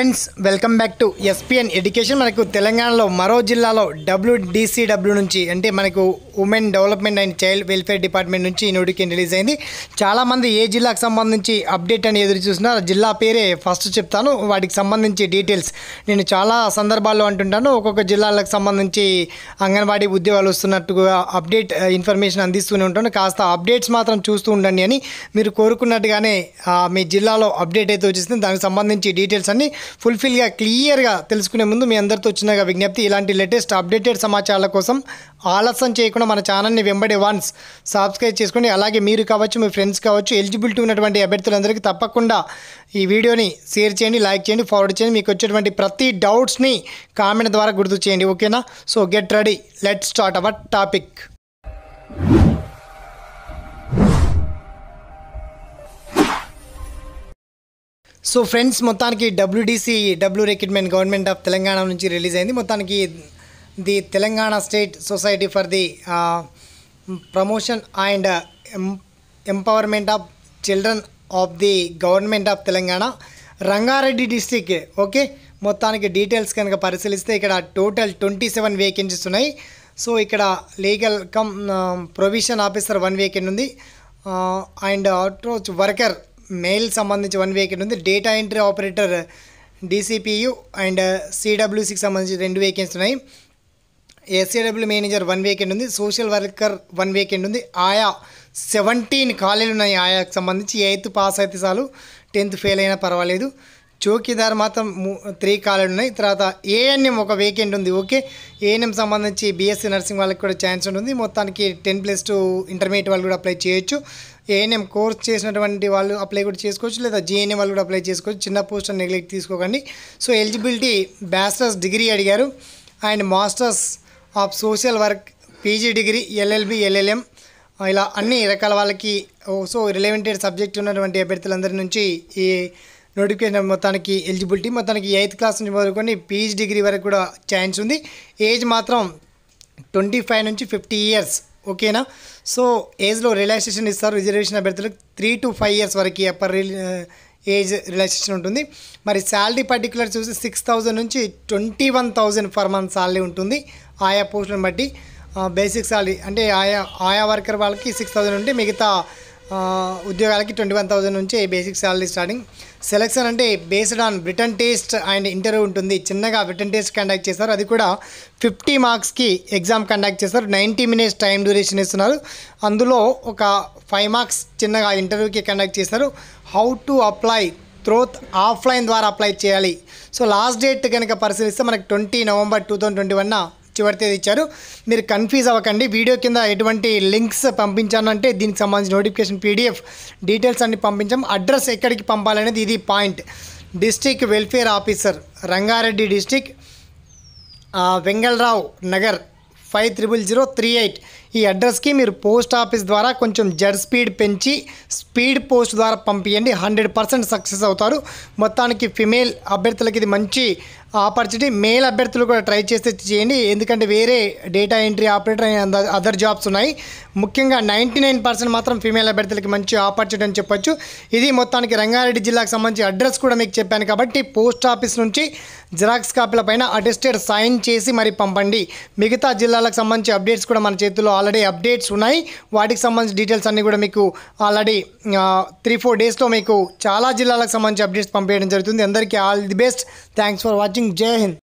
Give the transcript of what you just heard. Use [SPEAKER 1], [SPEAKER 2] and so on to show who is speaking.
[SPEAKER 1] friends welcome back to SPN education మనకు తెలంగాణలో మరో జిల్లాలో డబ్ల్యూడిసిడబ్ల్యూ నుంచి అంటే మనకు women development and child welfare department నుంచి ఈ నోటిఫికేషన్ రిలీజ్ అయింది చాలామంది ఏ జిల్లాకు సంబంధించి అప్డేట్ అని ఎదురు చూస్తున్నారు ఆ జిల్లా పేరే ఫస్ట్ చెప్తాను వాటికి సంబంధించి డీటెయిల్స్ నేను చాలా సందర్భాల్లో అంటుంటాను ఒక్కొక్క జిల్లాలకు సంబంధించి అంగన్వాడీ ఉద్యోగాలు వస్తున్నట్టుగా అప్డేట్ ఇన్ఫర్మేషన్ అందిస్తూనే ఉంటాను కాస్త అప్డేట్స్ మాత్రం చూస్తూ ఉండండి అని మీరు కోరుకున్నట్టుగానే ఆ, మీ జిల్లాలో అప్డేట్ అయితే వచ్చేసింది దానికి సంబంధించి డీటెయిల్స్ అన్ని ఫుల్ఫిల్గా క్లియర్గా తెలుసుకునే ముందు మీ అందరితో వచ్చిన విజ్ఞప్తి ఇలాంటి లేటెస్ట్ అప్డేటెడ్ సమాచారాల కోసం ఆలస్యం చేయకుండా మన ఛానల్ని వెంబడి వన్స్ సబ్స్క్రైబ్ చేసుకోండి అలాగే మీరు కావచ్చు మీ ఫ్రెండ్స్ కావచ్చు ఎలిజిబిలిటీ ఉన్నటువంటి అభ్యర్థులందరికీ తప్పకుండా ఈ వీడియోని షేర్ చేయండి లైక్ చేయండి ఫార్వర్డ్ చేయండి మీకు వచ్చేటువంటి ప్రతి డౌట్స్ని కామెంట్ ద్వారా గుర్తు చేయండి ఓకేనా so get ready let start our topic so friends మొత్తానికి WDC W recruitment government of Telangana నుంచి రిలీజ్ అయింది మొత్తానికి the Telangana state society for the promotion and empowerment of children of the government of Telangana Rangareddy district okay మొత్తానికి details కనుక పరిశీలిస్తే ఇక్కడ total twenty seven vacancies ఉన్నాయి so ఇక్కడ legal cum provision officer one vacant ఉంది అండ్ అప్రోచ్ వర్కర్ మెయిల్ సంబంధించి one vacant ఉంది data entry operator DCPU and సిడబ్ల్యూసికి సంబంధించి రెండు వేకెన్సీ ఉన్నాయి ఎస్ఏడబ్ల్యూ మేనేజర్ వన్ వేకెంట్ ఉంది సోషల్ వర్కర్ వన్ వేకెంట్ ఉంది ఆయా సెవెంటీన్ ఖాళీలు ఉన్నాయి ఆయాకు సంబంధించి ఎయిత్ పాస్ అయితే చాలు టెన్త్ ఫెయిల్ అయినా పర్వాలేదు చౌకీదార్ మాత్రం త్రీ ఖాళీలు ఉన్నాయి తర్వాత ఏఎన్ఎం ఒక వేకెంట్ ఉంది ఓకే ఏఎన్ఎం సంబంధించి బీఎస్సీ నర్సింగ్ వాళ్ళకి కూడా ఛాన్స్ ఉంటుంది మొత్తానికి టెన్ ప్లస్ టూ ఇంటర్మీడియట్ వాళ్ళు కూడా అప్లై చేయొచ్చు ఏఎన్ఎం కోర్స్ చేసినటువంటి వాళ్ళు అప్లై కూడా చేసుకోవచ్చు లేదా జేఎన్ఎం వాళ్ళు కూడా అప్లై చేసుకోవచ్చు చిన్న పోస్ట్ అని నెగ్లెక్ట్ తీసుకోకండి సో ఎలిజిబిలిటీ బ్యాచిలర్స్ డిగ్రీ అడిగారు and masters of social work PG degree LLB LLM ఇలా అన్ని రకాల వాళ్ళకి ఓ, సో రిలేవెంటెడ్ సబ్జెక్ట్ ఉన్నటువంటి అభ్యర్థులందరి నుంచి ఈ నోటిఫికేషన్ మొత్తానికి ఎలిజిబిలిటీ మొత్తానికి ఎయిత్ క్లాస్ నుంచి మొదలుకొని పీజీ డిగ్రీ వరకు కూడా ఛాన్స్ ఉంది ఏజ్ మాత్రం ట్వంటీ ఫైవ్ నుంచి ఫిఫ్టీ ఇయర్స్ ఓకేనా సో ఏజ్లో రిలాక్సేషన్ ఇస్తారు రిజర్వేషన్ అభ్యర్థులకు త్రీ టు ఫైవ్ ఇయర్స్ వరకు అప్పర్ ఏజ్ రిలాక్సేషన్ ఉంటుంది మరి శాలరీ పర్టికులర్ చూసి సిక్స్ థౌజండ్ నుంచి twenty one thousand per month salary ఉంటుంది ఆయా పోస్టులను బట్టి బేసిక్ శాలరీ అంటే ఆయా ఆయా వర్కర్ వాళ్ళకి సిక్స్ థౌజండ్ ఉంటే మిగతా ఆ, ఉద్యోగాలకి ట్వంటీ వన్ థౌజండ్ నుంచి బేసిక్ శాలరీ స్టార్టింగ్ సెలక్షన్ అంటే based on written test and interview ఉంటుంది చిన్నగా బ్రిటన్ టేస్ట్ కండక్ట్ చేస్తారు అది కూడా ఫిఫ్టీ మార్క్స్కి ఎగ్జామ్ కండక్ట్ చేస్తారు నైంటీ మినిట్స్ టైం డ్యూరేషన్ ఇస్తున్నారు అందులో ఒక ఫైవ్ మార్క్స్ చిన్నగా ఇంటర్వ్యూకి కండక్ట్ చేస్తారు how to apply through offline ద్వారా అప్లై చేయాలి సో లాస్ట్ డేట్ కనుక పరిశీలిస్తే మనకి twenty November two thousand twenty వన్న చివరి తేదీ ఇచ్చారు మీరు కన్ఫ్యూజ్ అవ్వకండి వీడియో కింద ఎటువంటి లింక్స్ పంపించానంటే దీనికి సంబంధించిన నోటిఫికేషన్ పీడిఎఫ్ డీటెయిల్స్ అన్ని పంపించాం అడ్రస్ ఎక్కడికి పంపాలనేది ఇది point district welfare officer Rangareddy district ఆ, Vengalrao Nagar five triple zero three eight ఈ అడ్రస్కి మీరు పోస్ట్ ఆఫీస్ ద్వారా కొంచెం జడ్ స్పీడ్ పెంచి స్పీడ్ పోస్ట్ ద్వారా పంపించండి హండ్రెడ్ పర్సెంట్ సక్సెస్ అవుతారు మొత్తానికి ఫిమేల్ అభ్యర్థులకి ఇది మంచి ఆపర్చునిటీ మేల్ అభ్యర్థులు కూడా ట్రై చేస్తే చేయండి ఎందుకంటే వేరే data entry operator and other jobs ఉన్నాయి ముఖ్యంగా నైంటీ నైన్ పర్సెంట్ మాత్రం ఫీమేల్ అభ్యర్థులకి మంచి ఆపర్చునిటీ అని చెప్పొచ్చు ఇది మొత్తానికి రంగారెడ్డి జిల్లాకు సంబంధించి అడ్రస్ కూడా మీకు చెప్పాను కాబట్టి పోస్ట్ ఆఫీస్ నుంచి జిరాక్స్ కాపీల పైన అటెస్టెడ్ సైన్ చేసి మరి పంపండి మిగతా జిల్లాలకు సంబంధించి అప్డేట్స్ కూడా మన చేతిలో ఆల్రెడీ అప్డేట్స్ ఉన్నాయి వాటికి సంబంధించి డీటెయిల్స్ అన్నీ కూడా మీకు ఆల్రెడీ త్రీ ఫోర్ డేస్లో మీకు చాలా జిల్లాలకు సంబంధించి అప్డేట్స్ పంపించడం జరుగుతుంది అందరికీ all the best thanks for watching Jai Hind